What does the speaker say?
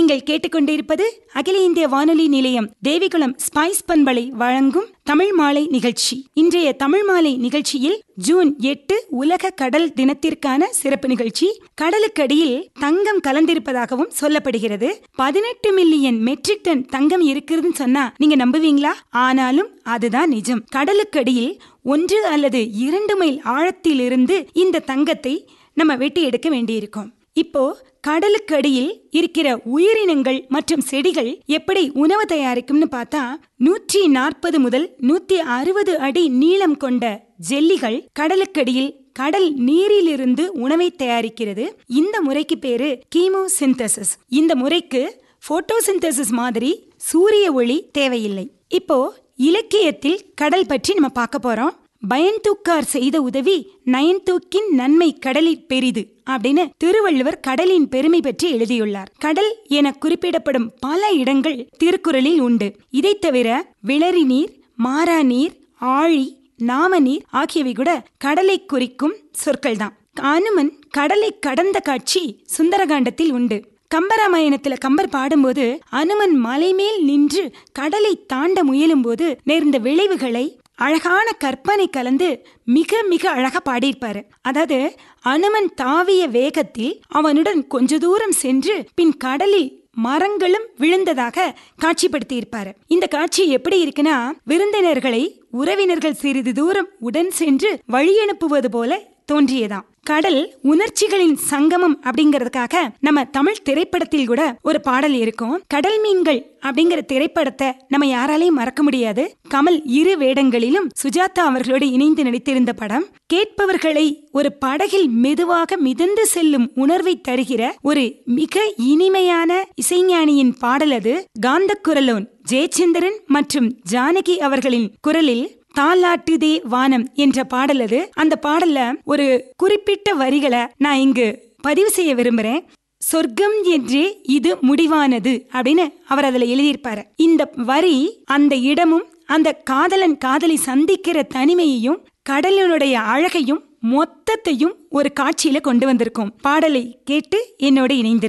நீங்கள் கேட்டுக்கொண்டிருப்பது அகில இந்திய வானொலி நிலையம் தேவிகுளம் ஸ்பைஸ் பண்பலை வழங்கும் தமிழ் மாலை நிகழ்ச்சி இன்றைய தமிழ் மாலை நிகழ்ச்சியில் ஜூன் எட்டு உலக கடல் தினத்திற்கான சிறப்பு நிகழ்ச்சி கடலுக்கடியில் தங்கம் கலந்திருப்பதாகவும் சொல்லப்படுகிறது பதினெட்டு மில்லியன் மெட்ரிக் டன் தங்கம் இருக்குதுன்னு சொன்னா நீங்க நம்புவீங்களா ஆனாலும் அதுதான் நிஜம் கடலுக்கடியில் ஒன்று அல்லது இரண்டு மைல் ஆழத்திலிருந்து இந்த தங்கத்தை நம்ம வெட்டி எடுக்க வேண்டியிருக்கும் இப்போ கடலுக்கு அடியில் இருக்கிற உயிரினங்கள் மற்றும் செடிகள் எப்படி உணவு தயாரிக்கும்னு பார்த்தா நூற்றி நாற்பது முதல் நூத்தி அறுபது அடி நீளம் கொண்ட ஜெல்லிகள் கடலுக்கடியில் கடல் நீரிலிருந்து உணவை தயாரிக்கிறது இந்த முறைக்கு பேரு கீமோ சிந்தசிஸ் இந்த முறைக்கு போட்டோசிந்தசிஸ் மாதிரி சூரிய ஒளி தேவையில்லை இப்போ இலக்கியத்தில் கடல் பற்றி நம்ம பார்க்க போறோம் பயன்தூக்கார் செய்த உதவி நயன்தூக்கின் நன்மை கடலில் பெரிது அப்படின்னு திருவள்ளுவர் கடலின் பெருமை பற்றி எழுதியுள்ளார் கடல் என குறிப்பிடப்படும் பல இடங்கள் திருக்குறளில் உண்டு இதைத் தவிர விளரி நீர் மாறா நீர் ஆழி நாமநீர் ஆகியவை கூட கடலை குறிக்கும் சொற்கள் தான் அனுமன் கடலை கடந்த காட்சி சுந்தரகாண்டத்தில் உண்டு கம்பராமாயணத்துல கம்பர் பாடும்போது அனுமன் மலைமேல் நின்று கடலை தாண்ட முயலும் போது நேர்ந்த விளைவுகளை அழகான கற்பனை கலந்து மிக மிக அழகா பாடியிருப்பாரு அதாவது அனுமன் தாவிய வேகத்தில் அவனுடன் கொஞ்ச தூரம் சென்று பின் கடலில் மரங்களும் விழுந்ததாக காட்சிப்படுத்தி இருப்பாரு இந்த காட்சி எப்படி இருக்குன்னா விருந்தினர்களை உறவினர்கள் சிறிது தூரம் உடன் சென்று வழி அனுப்புவது போல தோன்றியதாம் கடல் உணர்ச்சிகளின் சங்கமம் அப்படிங்கறதுக்காக நம்ம தமிழ் திரைப்படத்தில் கூட ஒரு பாடல் இருக்கும் கடல் மீன்கள் அப்படிங்கிற திரைப்படத்தை நம்ம யாராலையும் மறக்க முடியாது கமல் இரு வேடங்களிலும் சுஜாதா அவர்களோடு இணைந்து நடித்திருந்த படம் கேட்பவர்களை ஒரு படகில் மெதுவாக மிதந்து செல்லும் உணர்வை தருகிற ஒரு மிக இனிமையான இசைஞானியின் பாடல் அது காந்த குரலோன் ஜெயச்சந்திரன் மற்றும் ஜானகி அவர்களின் குரலில் தாலாட்டுதே வானம் என்ற பாடல் அது அந்த பாடல்ல ஒரு குறிப்பிட்ட வரிகளை நான் இங்கு பதிவு செய்ய விரும்புறேன் சொர்க்கம் என்றே இது முடிவானது அப்படின்னு அவர் அதுல எழுதியிருப்பாரு இந்த வரி அந்த இடமும் அந்த காதலன் காதலை சந்திக்கிற தனிமையையும் கடலினுடைய அழகையும் மொத்தத்தையும் ஒரு காட்சியில கொண்டு வந்திருக்கும் பாடலை கேட்டு என்னோட இணைந்திரு